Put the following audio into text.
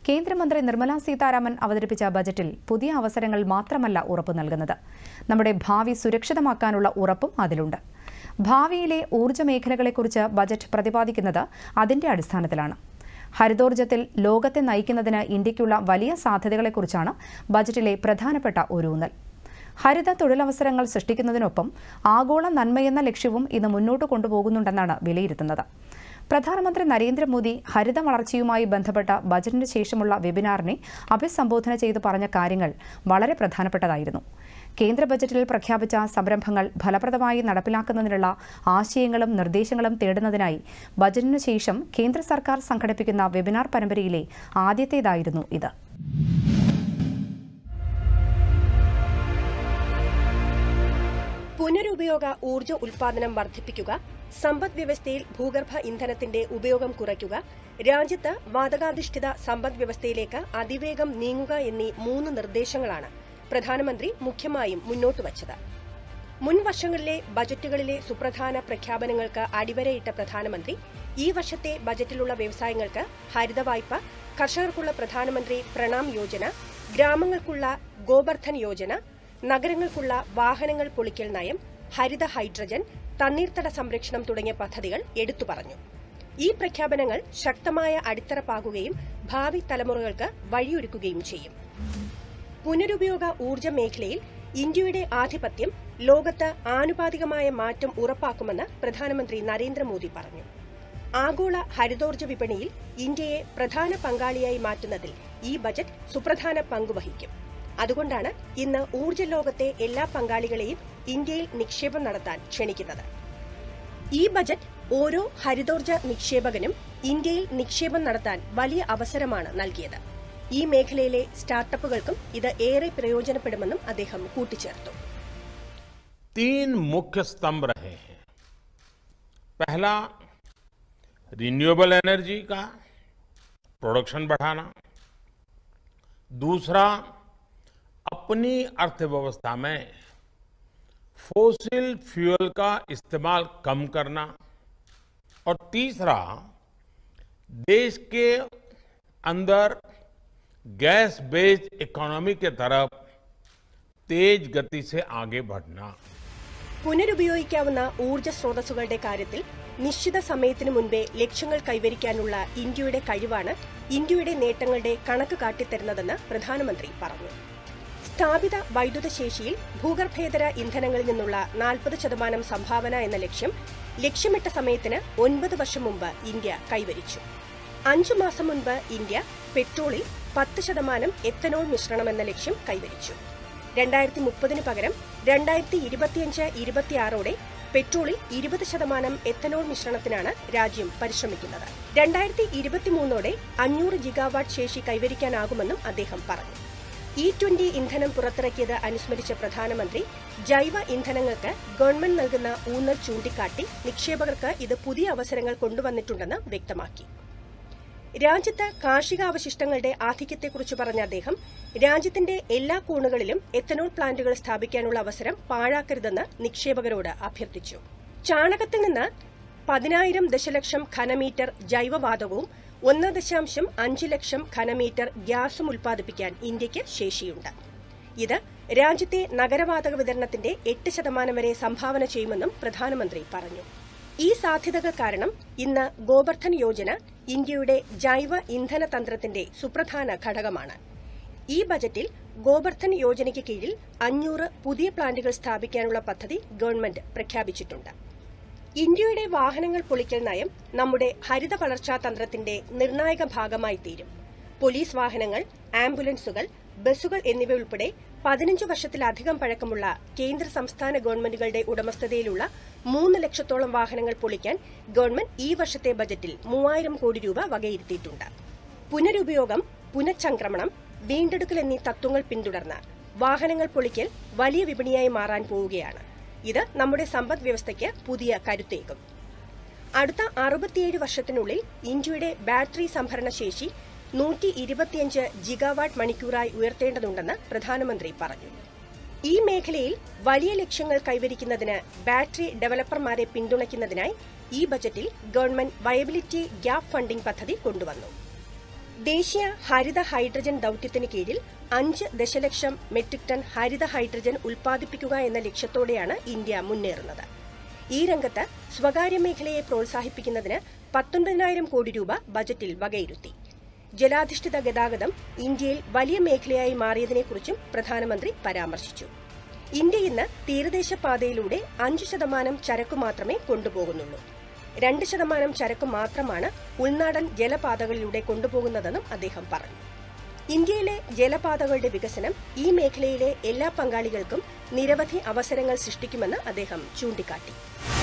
കേന്ദ്രമന്ത്രി നിർമ്മലാ സീതാരാമൻ അവതരിപ്പിച്ച ബജറ്റിൽ പുതിയ അവസരങ്ങൾ മാത്രമല്ല ഉറപ്പു നൽകുന്നത് നമ്മുടെ ഭാവി സുരക്ഷിതമാക്കാനുള്ള ഉറപ്പും അതിലുണ്ട് ഭാവിയിലെ ഊർജ്ജ മേഖലകളെക്കുറിച്ച് ബജറ്റ് പ്രതിപാദിക്കുന്നത് അതിന്റെ അടിസ്ഥാനത്തിലാണ് ഹരിതോർജ്ജത്തിൽ ലോകത്തെ നയിക്കുന്നതിന് ഇന്ത്യയ്ക്കുള്ള വലിയ സാധ്യതകളെക്കുറിച്ചാണ് ബജറ്റിലെ പ്രധാനപ്പെട്ട ഒരു ഊന്നൽ ഹരിത തൊഴിലവസരങ്ങൾ സൃഷ്ടിക്കുന്നതിനൊപ്പം ആഗോള നന്മയെന്ന ലക്ഷ്യവും ഇത് മുന്നോട്ട് കൊണ്ടുപോകുന്നുണ്ടെന്നാണ് വിലയിരുത്തുന്നത് പ്രധാനമന്ത്രി നരേന്ദ്രമോദി ഹരിത വളർച്ചയുമായി ബന്ധപ്പെട്ട ബജറ്റിന് ശേഷമുള്ള വെബിനാറിനെ അഭിസംബോധന ചെയ്ത് പറഞ്ഞ കാര്യങ്ങൾ വളരെ പ്രധാനപ്പെട്ടതായിരുന്നു കേന്ദ്ര ബജറ്റിൽ പ്രഖ്യാപിച്ച സംരംഭങ്ങൾ ഫലപ്രദമായി നടപ്പിലാക്കുന്നതിനുള്ള ആശയങ്ങളും നിർദ്ദേശങ്ങളും തേടുന്നതിനായി ബജറ്റിനു ശേഷം കേന്ദ്ര സർക്കാർ സംഘടിപ്പിക്കുന്ന വെബിനാർ പരമ്പരയിലെ ആദ്യത്തേതായിരുന്നു ഇത് പുനരുപയോഗ ഊർജ്ജ ഉൽപാദനം വർദ്ധിപ്പിക്കുക സമ്പദ് വ്യവസ്ഥയിൽ ഭൂഗർഭ ഇന്ധനത്തിന്റെ ഉപയോഗം കുറയ്ക്കുക രാജ്യത്ത് വാതകാധിഷ്ഠിത സമ്പദ് വ്യവസ്ഥയിലേക്ക് അതിവേഗം നീങ്ങുക എന്നീ മൂന്ന് നിർദ്ദേശങ്ങളാണ് പ്രധാനമന്ത്രി മുഖ്യമായും മുന്നോട്ട് വച്ചത് മുൻ വർഷങ്ങളിലെ ബജറ്റുകളിലെ സുപ്രധാന പ്രഖ്യാപനങ്ങൾക്ക് അടിവരയിട്ട പ്രധാനമന്ത്രി ഈ വർഷത്തെ ബജറ്റിലുള്ള വ്യവസായങ്ങൾക്ക് ഹരിത വായ്പ കർഷകർക്കുള്ള പ്രധാനമന്ത്രി പ്രണാം യോജന ഗ്രാമങ്ങൾക്കുള്ള ഗോബർധൻ യോജന നഗരങ്ങൾക്കുള്ള വാഹനങ്ങൾ പൊളിക്കൽ നയം ഹരിത ഹൈഡ്രജൻ തണ്ണീർത്തട സംരക്ഷണം തുടങ്ങിയ പദ്ധതികൾ എടുത്തു പറഞ്ഞു ഈ പ്രഖ്യാപനങ്ങൾ ശക്തമായ അടിത്തറ പാകുകയും ഭാവി തലമുറകൾക്ക് വഴിയൊരുക്കുകയും ചെയ്യും പുനരുപയോഗ ഊർജ്ജ മേഖലയിൽ ഇന്ത്യയുടെ ആധിപത്യം ലോകത്ത് ആനുപാതികമായ മാറ്റം ഉറപ്പാക്കുമെന്ന് പ്രധാനമന്ത്രി നരേന്ദ്രമോദി പറഞ്ഞു ആഗോള ഹരിതോർജ്ജ വിപണിയിൽ ഇന്ത്യയെ പ്രധാന പങ്കാളിയായി മാറ്റുന്നതിൽ ഈ ബജറ്റ് സുപ്രധാന പങ്കുവഹിക്കും അതുകൊണ്ടാണ് ഇന്ന് ഊർജ്ജ ലോകത്തെ എല്ലാ പങ്കാളികളെയും ഇന്ത്യയിൽ നിക്ഷേപം നടത്താൻ ക്ഷണിക്കുന്നത് ഈ ബജറ്റ് ഓരോ ഹരിതോർജ്ജ നിക്ഷേപകനും ഇന്ത്യയിൽ നിക്ഷേപം നടത്താൻ വലിയ അവസരമാണ് നൽകിയത് ഈ മേഖലയിലെ സ്റ്റാർട്ടപ്പുകൾക്കും ഇത് ഏറെ പ്രയോജനപ്പെടുമെന്നും അദ്ദേഹം കൂട്ടിച്ചേർത്തു तीन मुख्य स्तंभ रहे हैं पहला रिन्यूएबल एनर्जी का प्रोडक्शन बढ़ाना दूसरा अपनी अर्थव्यवस्था में फोसिल फ्यूल का इस्तेमाल कम करना और तीसरा देश के अंदर गैस बेस्ड इकोनॉमी के तरफ तेज गति से आगे बढ़ना പുനരുപയോഗിക്കാവുന്ന ഊർജ്ജ സ്രോതസ്സുകളുടെ കാര്യത്തിൽ നിശ്ചിത സമയത്തിനു മുൻപേ ലക്ഷ്യങ്ങൾ കൈവരിക്കാനുള്ള ഇന്ത്യയുടെ കഴിവാണ് ഇന്ത്യയുടെ നേട്ടങ്ങളുടെ കണക്ക് കാട്ടിത്തരുന്നതെന്ന് പ്രധാനമന്ത്രി പറഞ്ഞു സ്ഥാപിത വൈദ്യുത ശേഷിയിൽ ഭൂഗർഭേതര ഇന്ധനങ്ങളിൽ നിന്നുള്ള നാൽപ്പത് ശതമാനം സംഭാവന എന്ന ലക്ഷ്യം ലക്ഷ്യമിട്ട സമയത്തിന് ഒൻപത് വർഷം മുമ്പ് ഇന്ത്യ കൈവരിച്ചു അഞ്ചു മാസം മുൻപ് ഇന്ത്യ പെട്രോളിൽ പത്ത് ശതമാനം എത്തനോൾ മിശ്രണം എന്ന ലക്ഷ്യം കൈവരിച്ചു രണ്ടായിരത്തി മുപ്പതിന് പകരം രണ്ടായിരത്തി ഇരുപത്തിയഞ്ച് ഇരുപത്തിയാറോടെ പെട്രോളിൽ ഇരുപത് ശതമാനം എത്തനോൾ മിശ്രണത്തിനാണ് രാജ്യം പരിശ്രമിക്കുന്നത് രണ്ടായിരത്തി ഇരുപത്തിമൂന്നോടെ അഞ്ഞൂറ് ജിഗാവാട്ട് ശേഷി കൈവരിക്കാനാകുമെന്നും അദ്ദേഹം പറഞ്ഞു ഇ ട്വന്റി ഇന്ധനം പുറത്തിറക്കിയത് അനുസ്മരിച്ച പ്രധാനമന്ത്രി ജൈവ ഇന്ധനങ്ങൾക്ക് ഗവൺമെന്റ് നൽകുന്ന ഊന്നൽ ചൂണ്ടിക്കാട്ടി നിക്ഷേപകർക്ക് ഇത് പുതിയ അവസരങ്ങൾ കൊണ്ടുവന്നിട്ടുണ്ടെന്ന് വ്യക്തമാക്കി രാജ്യത്ത് കാർഷികാവശിഷ്ടങ്ങളുടെ ആധിക്യത്തെക്കുറിച്ച് പറഞ്ഞ അദ്ദേഹം രാജ്യത്തിന്റെ എല്ലാ കോണുകളിലും എത്തനോൾ പ്ലാന്റുകൾ സ്ഥാപിക്കാനുള്ള അവസരം പാഴാക്കരുതെന്ന് നിക്ഷേപകരോട് അഭ്യർത്ഥിച്ചു ചാണകത്തിൽ നിന്ന് പതിനായിരം ദശലക്ഷം ഘനമീറ്റർ ജൈവവാതകവും ഒന്ന് ദശാംശം അഞ്ച് ലക്ഷം ഘനമീറ്റർ ഗ്യാസും ഉൽപ്പാദിപ്പിക്കാൻ ഇന്ത്യയ്ക്ക് ശേഷിയുണ്ട് ഇത് രാജ്യത്തെ നഗരവാതക വിതരണത്തിന്റെ എട്ട് ശതമാനം വരെ സംഭാവന ചെയ്യുമെന്നും പ്രധാനമന്ത്രി പറഞ്ഞു ഈ സാധ്യതകൾ കാരണം ഇന്ന് ഗോബർധൻ യോജന ഇന്ത്യയുടെ ജൈവ ഇന്ധന തന്ത്രത്തിന്റെ സുപ്രധാന ഘടകമാണ് ഈ ബജറ്റിൽ ഗോബർധൻ യോജനയ്ക്ക് കീഴിൽ അഞ്ഞൂറ് പുതിയ പ്ലാന്റുകൾ സ്ഥാപിക്കാനുള്ള പദ്ധതി ഗവൺമെന്റ് പ്രഖ്യാപിച്ചിട്ടുണ്ട് ഇന്ത്യയുടെ വാഹനങ്ങൾ പൊളിക്കൽ നയം നമ്മുടെ ഹരിത വളർച്ചാ തന്ത്രത്തിന്റെ നിർണായക ഭാഗമായി തീരും പോലീസ് വാഹനങ്ങൾ ആംബുലൻസുകൾ ബസ്സുകൾ എന്നിവ ഉൾപ്പെടെ പതിനഞ്ച് വർഷത്തിലധികം പഴക്കമുള്ള കേന്ദ്ര സംസ്ഥാന ഗവൺമെന്റുകളുടെ ഉടമസ്ഥതയിലുള്ള മൂന്ന് ലക്ഷത്തോളം വാഹനങ്ങൾ പൊളിക്കാൻ ഗവൺമെന്റ് ഈ വർഷത്തെ ബജറ്റിൽ മൂവായിരം കോടി രൂപ വകയിരുത്തിയിട്ടുണ്ട് പുനരുപയോഗം പുനഃചംക്രമണം വീണ്ടെടുക്കൽ എന്നീ തത്വങ്ങൾ പിന്തുടർന്ന് വാഹനങ്ങൾ പൊളിക്കൽ വലിയ വിപണിയായി മാറാൻ പോവുകയാണ് ഇത് നമ്മുടെ സമ്പദ് വ്യവസ്ഥയ്ക്ക് പുതിയ കരുത്തേകും അടുത്ത അറുപത്തിയേഴ് വർഷത്തിനുള്ളിൽ ഇന്ത്യയുടെ ബാറ്ററി സംഭരണ ശേഷി നൂറ്റി ഇരുപത്തിയഞ്ച് ജിഗാവാട്ട് മണിക്കൂറായി ഉയർത്തേണ്ടതുണ്ടെന്ന് പ്രധാനമന്ത്രി പറഞ്ഞു ഈ മേഖലയിൽ വലിയ ലക്ഷ്യങ്ങൾ കൈവരിക്കുന്നതിന് ബാറ്ററി ഡെവലപ്പർമാരെ പിന്തുണയ്ക്കുന്നതിനായി ഈ ബജറ്റിൽ ഗവൺമെന്റ് വയബിലിറ്റി ഗ്യാപ് ഫണ്ടിംഗ് പദ്ധതി കൊണ്ടുവന്നു ദേശീയ ഹരിത ഹൈഡ്രജൻ ദൌത്യത്തിന് കീഴിൽ അഞ്ച് ദശലക്ഷം മെട്രിക് ടൺ ഹരിത ഹൈഡ്രജൻ ഉൽപ്പാദിപ്പിക്കുക എന്ന ലക്ഷ്യത്തോടെയാണ് ഇന്ത്യ മുന്നേറുന്നത് ഈ രംഗത്ത് സ്വകാര്യ മേഖലയെ പ്രോത്സാഹിപ്പിക്കുന്നതിന് പത്തൊൻപതിനായിരം കോടി രൂപ ബജറ്റിൽ വകയിരുത്തി ജലാധിഷ്ഠിത ഗതാഗതം ഇന്ത്യയിൽ വലിയ മേഖലയായി മാറിയതിനെക്കുറിച്ചും പ്രധാനമന്ത്രി പരാമർശിച്ചു ഇന്ത്യ ഇന്ന് തീരദേശ പാതയിലൂടെ അഞ്ച് ശതമാനം ചരക്കു മാത്രമേ കൊണ്ടുപോകുന്നുള്ളൂ രണ്ട് ശതമാനം ചരക്ക് മാത്രമാണ് ഉൾനാടൻ ജലപാതകളിലൂടെ കൊണ്ടുപോകുന്നതെന്നും അദ്ദേഹം പറഞ്ഞു ഇന്ത്യയിലെ ജലപാതകളുടെ വികസനം ഈ മേഖലയിലെ എല്ലാ പങ്കാളികൾക്കും നിരവധി അവസരങ്ങൾ സൃഷ്ടിക്കുമെന്ന് അദ്ദേഹം ചൂണ്ടിക്കാട്ടി